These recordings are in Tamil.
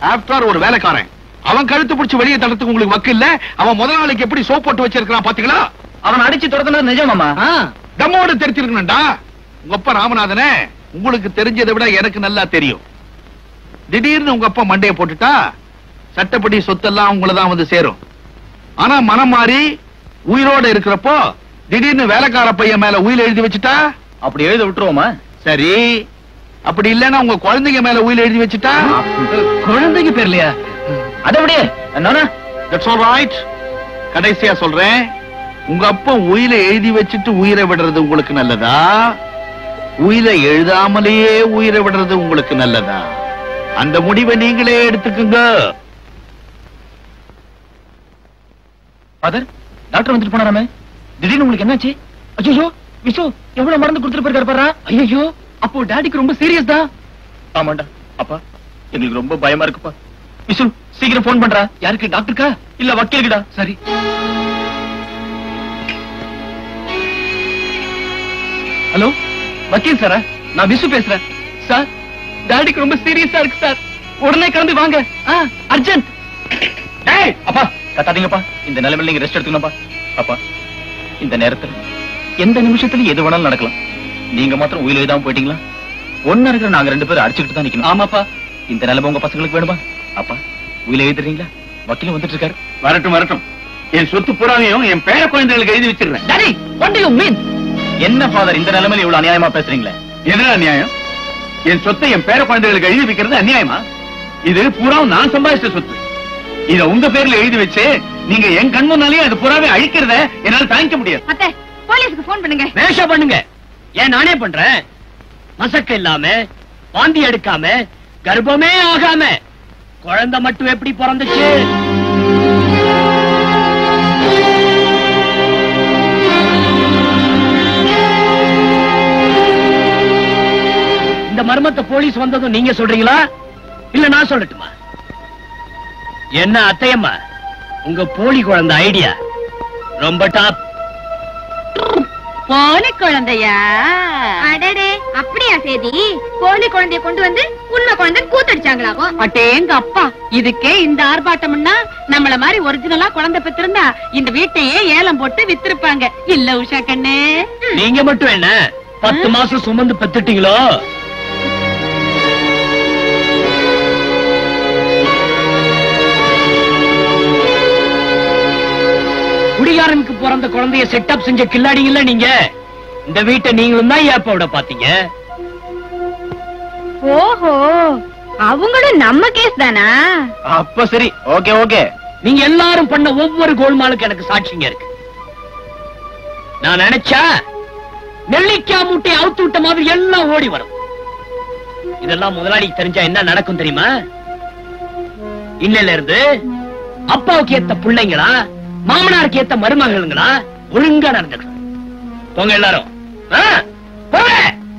ஆஃப்டர் ஒரு வேலைக்காரன் அவன் கழுத்து பிடிச்சு வெளியே தடுறதுக்கு உங்களுக்கு வக்கு இல்ல அவன் முதல் நாளைக்கு எப்படி சோப் போட்டு வச்சிருக்கான் பாத்தீங்களா அவன் அடிச்சு துரத்துனது நிஜம் மாமா தம்மோடு தெரிஞ்சிருக்கணும்டா உங்க அப்பா ராமநாதனே உங்களுக்கு தெரிஞ்சதை விட எனக்கு நல்லா தெரியும் திடீர்னு உங்க அப்பா மண்டைய போட்டுட்டா சட்டப்படி சொத்தெல்லாம் உங்களை தான் வந்து சேரும் ஆனா மனம் மாறி உயிரோட இருக்கிறப்போ திடீர்னு வேலைக்கார பையன் மேல உயிர் எழுதி வச்சுட்டா அப்படி எழுத விட்டுருவோமா சரி அப்படி இல்லைன்னா உங்க குழந்தைங்க மேல உயிர் எழுதி வச்சுட்டா குழந்தைக்கு பேர்லையா அதை அப்படியே என்னன்னா தட்ஸ் ஆல் ரைட் கடைசியா சொல்றேன் உங்க அப்பா உயிரை எழுதி வச்சுட்டு உயிரை விடுறது உங்களுக்கு நல்லதா உயிரை எழுதாமலேயே உயிரை விடுறது உங்களுக்கு நல்லதா அந்த முடிவை நீங்களே எடுத்துக்குங்க ஃபாதர் டாக்டர் வந்துட்டு போனாராமே திடீர்னு உங்களுக்கு என்னாச்சு ஐயோ விசு எவ்வளவு மருந்து கொடுத்துட்டு போயிருக்காரு பாரு ஐயோ அப்போ டாடிக்கு ரொம்ப சீரியஸ் தான் ஆமாண்டா அப்பா எங்களுக்கு ரொம்ப பயமா இருக்குப்பா விசு சீக்கிரம் போன் பண்றா யாருக்கு டாக்டருக்கா இல்ல வக்கீலுக்குடா சரி ஹலோ வக்கீல் சாரா நான் விசு பேசுறேன் சார் டாடிக்கு ரொம்ப சீரியஸா இருக்கு சார் உடனே கிளம்பி வாங்க அர்ஜென்ட் டேய் அப்பா கத்தாதீங்கப்பா இந்த நிலைமையில நீங்க ரெஸ்ட் எடுத்துக்கணும்ப்பா அப்பா இந்த நேரத்துல எந்த நிமிஷத்துல எது வேணாலும் நடக்கலாம் நீங்க மாத்திரம் உயிர் எழுதாம போயிட்டீங்களா ஒன்னா இருக்கிற நாங்க ரெண்டு பேரும் அடிச்சுக்கிட்டு தான் நிக்கணும் ஆமாப்பா இந்த நிலைமை உங்க பசங்களுக்கு வேணுமா அப்பா உயிர் எழுதுறீங்களா வக்கீல் வந்துட்டு இருக்காரு வரட்டும் வரட்டும் என் சொத்து புறாவையும் என் பேர குழந்தைகளுக்கு எழுதி வச்சிருந்தேன் daddy what do you mean என்ன ஃபாதர் இந்த நிலைமையில இவ்வளவு அநியாயமா பேசுறீங்களே என்ன அநியாயம் என் சொத்தை என் பேர குழந்தைகளுக்கு எழுதி வைக்கிறது அநியாயமா இது புறாவும் நான் சம்பாதிச்ச சொத்து இத உங்க பேர்ல எழுதி வச்சு நீங்க என் கண் முன்னாலேயே அது புறாவை அழிக்கிறத என்னால தாங்கிக்க முடியாது அத்தை போலீஸ்க்கு போன் பண்ணுங்க வேஷா பண்ணுங்க ஏன் நானே பண்றேன் மசக்க இல்லாம வாந்தி எடுக்காம கர்ப்பமே ஆகாம குழந்தை மட்டும் எப்படி பிறந்துச்சு இந்த மர்மத்தை போலீஸ் வந்ததும் நீங்க சொல்றீங்களா இல்ல நான் சொல்லட்டுமா என்ன அத்தையம்மா உங்க போலி குழந்தை ஐடியா ரொம்ப டாப் போலி குழந்தையா அடடே அப்படியா சேதி போலி குழந்தைய கொண்டு வந்து உண்மை குழந்தை கூத்தடிச்சாங்களாகும் அட்டேங்க அப்பா இதுக்கே இந்த ஆர்ப்பாட்டம்னா நம்மள மாதிரி ஒரிஜினலா குழந்தை பெற்றிருந்தா இந்த வீட்டையே ஏலம் போட்டு வித்திருப்பாங்க இல்ல உஷா கண்ணு நீங்க மட்டும் என்ன பத்து மாசம் சுமந்து பெத்துட்டீங்களோ குடிகாரனுக்கு பிறந்த குழந்தைய செட்டப் செஞ்ச கில்லாடிங்கல்ல நீங்க இந்த வீட்டை நீங்களும் தான் ஏப்ப விட பாத்தீங்க ஓஹோ அவங்களும் நம்ம கேஸ் தானா அப்ப சரி ஓகே ஓகே நீங்க எல்லாரும் பண்ண ஒவ்வொரு கோல்மாலுக்கு எனக்கு சாட்சிங்க இருக்கு நான் நினைச்சா நெல்லிக்காய் மூட்டை அவுத்து விட்ட மாதிரி எல்லாம் ஓடி வரும் இதெல்லாம் முதலாளிக்கு தெரிஞ்சா என்ன நடக்கும் தெரியுமா இன்னையில இருந்து அப்பாவுக்கு ஏத்த பிள்ளைங்களா மாமனாருக்கு ஏத்த மருமகளுங்களா ஒழுங்கா நடந்துக்கணும் போங்க எல்லாரும் ஆ, போங்க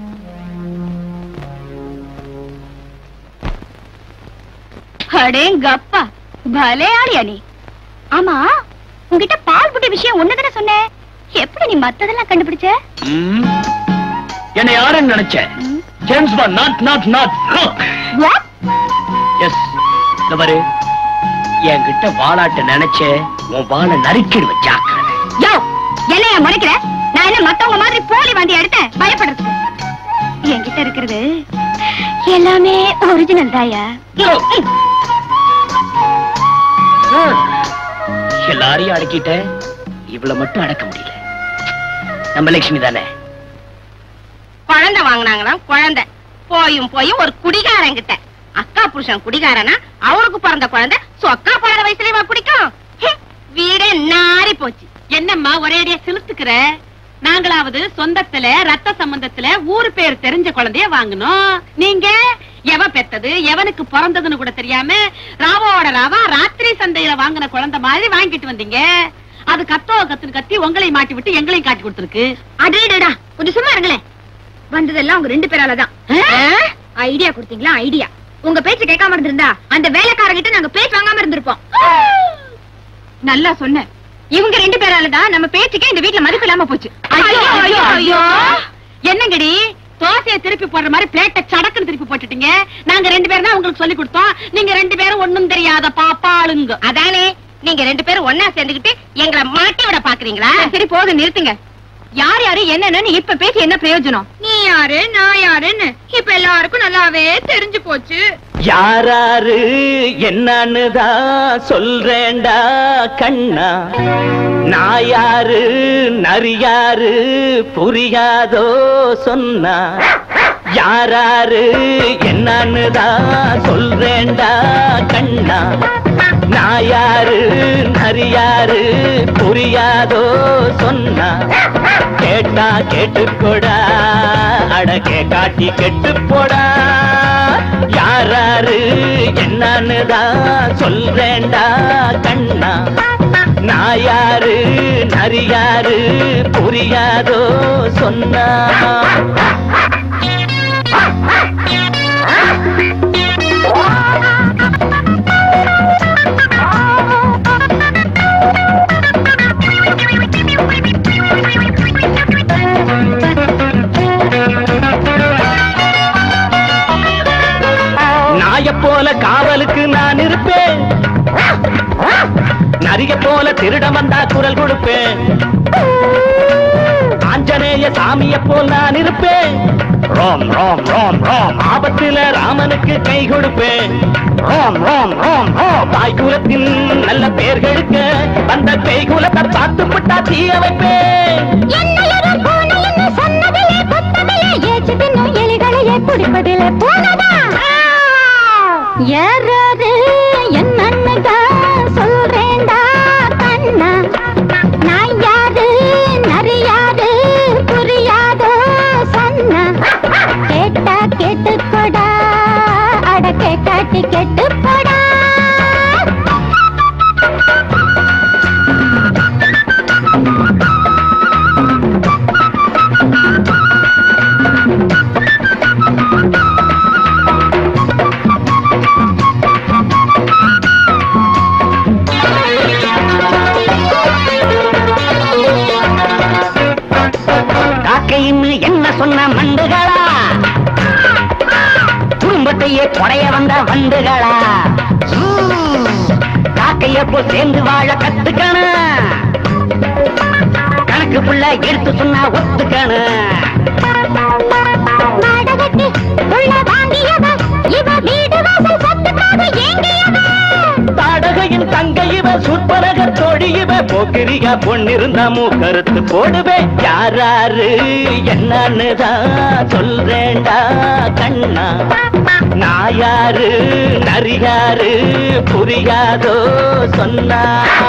அடேங்க அப்பா பலே ஆளியா நீ ஆமா உன்கிட்ட பால் புட்டி விஷயம் ஒண்ணுதானே சொன்னேன் எப்படி நீ மத்ததெல்லாம் கண்டுபிடிச்ச ம். என்னை யாருன்னு நினைச்ச James Bond not not not what is இந்த பாரு என்கிட்ட வாலாட்ட நினைச்ச உன் வாழை நறுக்கிடுவேன் ஜாக்கிரதை யோ என்னைய முறைக்கிற நான் என்ன மத்தவங்க மாதிரி போலி வண்டி எடுத்தேன் பயப்படுறதுக்கு என்கிட்ட இருக்கிறது எல்லாமே ஒரிஜினல் தாயா எல்லாரையும் அடக்கிட்டேன் இவளை மட்டும் அடக்க முடியல நம்ம லட்சுமி தானே குழந்தை வாங்கினாங்களாம் குழந்தை போயும் போயும் ஒரு குடிகாரங்கிட்ட அக்கா புருஷன் குடிகாரனா அவனுக்கு பிறந்த குழந்தை சொக்கா பழற வயசுலயே குடிக்கும் ஹம், வீடே நாரி போச்சு என்னம்மா ஒரேடியா சிலுத்துக்கிற நாங்களாவது சொந்தத்துல ரத்த சம்பந்தத்துல ஊரு பேர் தெரிஞ்ச குழந்தைய வாங்கணும் நீங்க எவ பெத்தது எவனுக்கு பிறந்ததுன்னு கூட தெரியாம ராவோட ராவா ராத்திரி சந்தையில வாங்கின குழந்தை மாதிரி வாங்கிட்டு வந்தீங்க அது கத்தோ கத்துன்னு கத்தி உங்களையும் மாட்டி விட்டு எங்களையும் காட்டி கொடுத்துருக்கு அடேடா கொஞ்சம் சும்மா இருங்களேன் வந்ததெல்லாம் உங்க ரெண்டு பேரால தான் ஐடியா கொடுத்தீங்களா ஐடியா உங்க பேச்சு கேட்காம இருந்திருந்தா அந்த வேலைக்காரங்கிட்ட நாங்க பேச்சு வாங்காம இருந்திருப்போம் நல்லா சொன்ன இவங்க ரெண்டு பேரால தான் நம்ம பேச்சுக்கே இந்த வீட்ல மதிப்பு இல்லாம போச்சு ஐயோ ஐயோ ஐயோ என்னங்கடி தோசையை திருப்பி போடுற மாதிரி பிளேட்டை சடக்குன்னு திருப்பி போட்டுட்டீங்க நாங்க ரெண்டு பேரும் தான் உங்களுக்கு சொல்லி கொடுத்தோம் நீங்க ரெண்டு பேரும் ஒண்ணும் தெரியாத பாப்பாளுங்க அதானே நீங்க ரெண்டு பேரும் ஒன்னா சேர்ந்துக்கிட்டு எங்களை மாட்டி விட பாக்குறீங்களா சரி போதும் நிறுத்துங்க யார் யாரு என்னன்னு இப்ப பேசி என்ன பிரயோஜனம் நீ யாரு நான் யாருன்னு இப்ப எல்லாருக்கும் நல்லாவே தெரிஞ்சு போச்சு யாராரு என்னன்னு தான் சொல்றேன்டா கண்ணா நான் யாரு நரியாரு புரியாதோ சொன்னா யாராரு என்னன்னு தான் சொல்றேன்டா கண்ணா நான் யாரு நரியாரு புரியாதோ சொன்னா கேட்டா கேட்டுக்கொடா அடக்கே காட்டி கெட்டு போடா யாராரு என்னன்னு தான் சொல்றேன்டா கண்ணா நான் யாரு நரியாரு புரியாதோ சொன்னா நாய போல காவலுக்கு நான் இருப்பேன் நரிய போல திருட வந்தா குரல் கொடுப்பேன் ஆஞ்சநேய சாமிய போல் நான் இருப்பேன் ரோம் ரோம் ரோம் ரோம் ஆபத்துல ராமனுக்கு கை கொடுப்பேன் ரோம் ரோம் ரோம் ரோம் தாய்குலத்தின் நல்ல பேர் கெடுக்க அந்த பேய்குலத்தை பார்த்து விட்டா தீய வைப்பேன் குடிப்பதிலே போனதா யாராரு என்னன்னுதா சொல்றேன்டா கண்ணா நான் யாரு நரியாரு புரியாதோ சொன்னா கேட்டா கேட்டுக்கொடா அடக்கே காட்டி கேட்டு போடா காக்கைன்னு என்ன சொன்ன மண்டுகளா குடும்பத்தையே கொடைய வந்த வண்டுகளா காக்கைய போல் சேர்ந்து வாழ கத்துக்கணும் கணக்கு புள்ள எடுத்து சொன்னா ஒத்துக்கணும் மாடகட்டி உள்ள வாங்கியவ இவ வீடு வாசல் சொத்துக்காக ஏங்கியவ தாடகையின் தங்கை இவ சுற்பரக தோழி இவ போக்கிரியா பொண்ணிருந்தா மூக்கறுத்து போடுவேன் யாராரு என்னன்னு தான் சொல்றேன்டா கண்ணா நான் யாரு நரியாரு புரியாதோ சொன்னா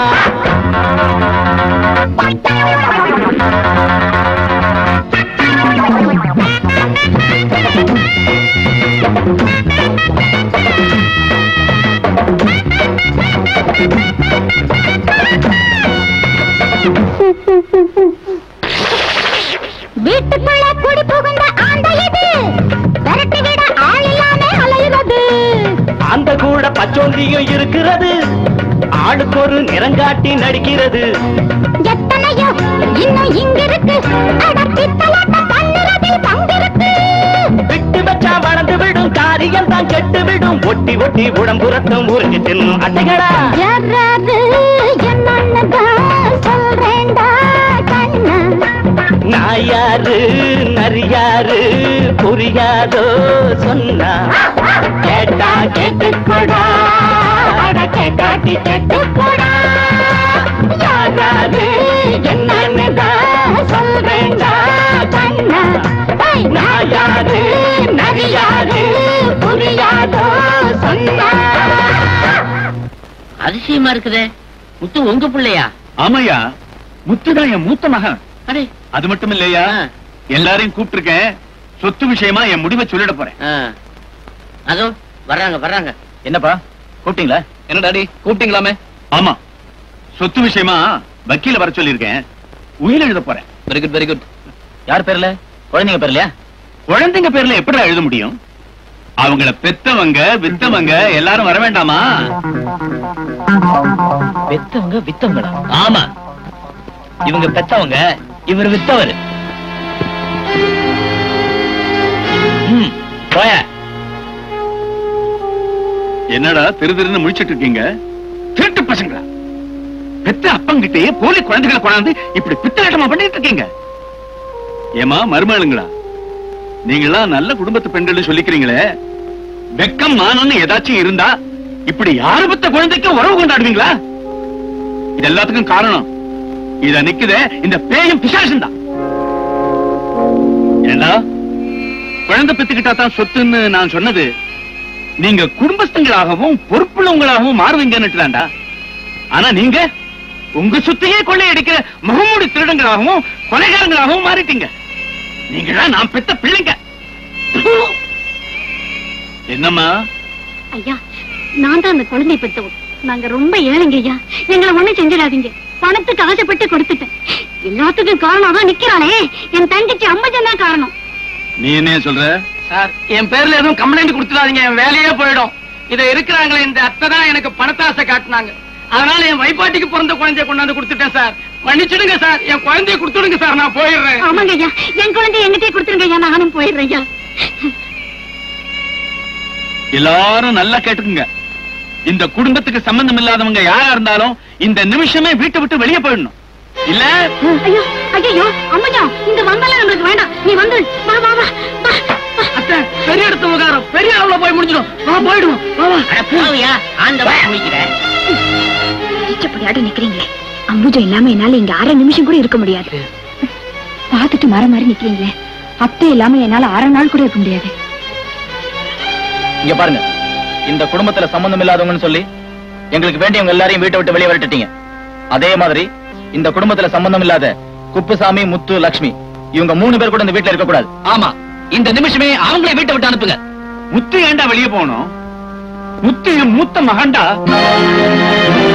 வீட்டுக்குள்ள குடி புகுந்த ஆண்ட இது விரட்டி விட ஆள் இல்லாம அலையுறது அந்த கூட பச்சோந்தியும் இருக்கிறது ஆளுக்கு ஒரு நிறங்காட்டி நடிக்கிறது எத்தனையோ இன்னும் இங்கிருக்கு அட பித்தலாட்டம் பண்ணுறதில் பங்கிருக்கு விட்டு வச்சா வளர்ந்து விடும் காரியம் தான் கெட்டு விடும் ஒட்டி ஒட்டி உடம்புறத்தும் உறிஞ்சு தின்னும் அட்டைகளா யாராரு என்னன்னுதான் சொல்றேன்டா கண்ணா நான் யாரு நரியாரு புரியாதோ சொன்னா கேட்டா கேட்டுக்கொடா அடக்கே காட்டி கேட்டுக்கொடா யாராரு என்னன்னுதான் சொல்றேன்டா கண்ணா நான் யாரு நரியாரு புரியாதோ சொன்னா அதிசயமா இருக்குதே முத்து உங்க பிள்ளையா ஆமாயா முத்துதான் என் மூத்த மகன் அடே அது மட்டும் இல்லையா ஆ. எல்லாரையும் கூப்பிட்டிருக்கேன் சொத்து விஷயமா என் முடிவை சொல்லிட போறேன் ஆ. அதோ வர்றாங்க வர்றாங்க என்னப்பா கூப்பிட்டீங்களா என்ன டாடி கூப்பிட்டீங்களாமே ஆமா சொத்து விஷயமா வக்கீல வர சொல்லியிருக்கேன் உயிர் எழுத போறேன் வெரி குட் வெரி குட் யார் பேர்ல குழந்தைங்க பேர்லயா குழந்தைங்க பேர்ல எப்படி எழுத முடியும் அவங்கள பெத்தவங்க வித்தவங்க எல்லாரும் வர வேண்டாமா பெத்தவங்க வித்தவங்களா ஆமா இவங்க பெத்தவங்க இவர் வித்தவர் ம், போய என்னடா திரு திருன்னு முழிச்சிட்டு இருக்கீங்க திருட்டு பசங்களா பெத்த அப்பங்கிட்டயே போலி குழந்தைகளை கொண்டாந்து இப்படி பித்தலாட்டமா பண்ணிட்டு இருக்கீங்க ஏமா மருமகளுங்களா நீங்களாம் நல்ல குடும்பத்து பெண்கள் சொல்லிக்கிறீங்களே வெக்கம் மானம்னு ஏதாச்சும் இருந்தா இப்படி யாரு பெத்த குழந்தைக்கு உறவு கொண்டாடுவீங்களா இது எல்லாத்துக்கும் காரணம் இத நிக்குதே இந்த பேயும் பிசாசும் தான் ஏண்டா குழந்தை பெத்துக்கிட்டா தான் சொத்துன்னு நான் சொன்னது நீங்க குடும்பஸ்தங்களாகவும் பொறுப்புள்ளவங்களாகவும் மாறுவீங்கன்னுட்டுதான்டா ஆனா நீங்க உங்க சொத்தையே கொள்ளையடிக்கிற முகமூடி திருடங்களாகவும் கொலைகாரங்களாகவும் மாறிட்டீங்க நீங்களா நான் பெத்த பிள்ளைங்க என்னம்மா ஐயா நான் தான் அந்த குழந்தை பெற்றவன் நாங்க ரொம்ப ஏழைங்க ஐயா எங்களை ஒண்ணும் செஞ்சிடாதீங்க பணத்துக்கு ஆசைப்பட்டு கொடுத்துட்டேன் எல்லாத்துக்கும் காரணம் தான் நிக்கிறானே என் தங்கச்சி அம்மஜன் தான் காரணம் நீ என்ன சொல்ற சார் என் பேர்ல எதுவும் கம்ப்ளைண்ட் கொடுத்துடாதீங்க என் வேலையே போயிடும் இத இருக்கிறாங்களே இந்த அத்தை தான் எனக்கு பணத்தாசை காட்டினாங்க அதனால என் வைப்பாட்டிக்கு பிறந்த குழந்தைய கொண்டாந்து கொடுத்துட்டேன் சார் மன்னிச்சிடுங்க சார் என் குழந்தைய கொடுத்துடுங்க சார் நான் போயிடுறேன் ஆமாங்க ஐயா என் குழந்தை எங்கிட்டே கொடுத்துருங்க ஐயா நானும் போயிடுறேன் ஐயா எல்லாரும் நல்லா கேட்டுக்குங்க இந்த குடும்பத்துக்கு சம்பந்தம் இல்லாதவங்க யாரா இருந்தாலும் இந்த நிமிஷமே வீட்டை விட்டு வெளியே போயிடணும் இல்ல ஐயோ ஐயோ அம்மஜா இந்த வந்தாலும் நம்மளுக்கு வேண்டாம் நீ வந்து வா வா வா வா வா. அத்தை பெரிய இடத்து விவகாரம் பெரிய அளவுல போய் முடிஞ்சிடும் வா போயிடுவோம் வா வா போவியா ஆண்டவன் முடிக்கிறேன் இச்சப்படியாட்டு நிக்கிறீங்களே அம்புஜா இல்லாம என்னால இங்க அரை நிமிஷம் கூட இருக்க முடியாது பாத்துட்டு மர மாதிரி நிக்கிறீங்களே அத்தை இல்லாம என்னால அரை நாள் கூட இருக்க முடியாது இங்க பாருங்க இந்த குடும்பத்துல சம்பந்தம் இல்லாதவங்கன்னு சொல்லி எங்களுக்கு வேண்டியவங்க எல்லாரையும் வீட்டை விட்டு வெளியே விரட்டிட்டீங்க அதே மாதிரி இந்த குடும்பத்துல சம்பந்தம் இல்லாத குப்புசாமி முத்து லட்சுமி இவங்க மூணு பேர் கூட இந்த வீட்டுல இருக்க கூடாது ஆமா இந்த நிமிஷமே அவங்களே வீட்டை விட்டு அனுப்புங்க முத்து ஏண்டா வெளியே போகணும் முத்து என் மூத்த மகன்டா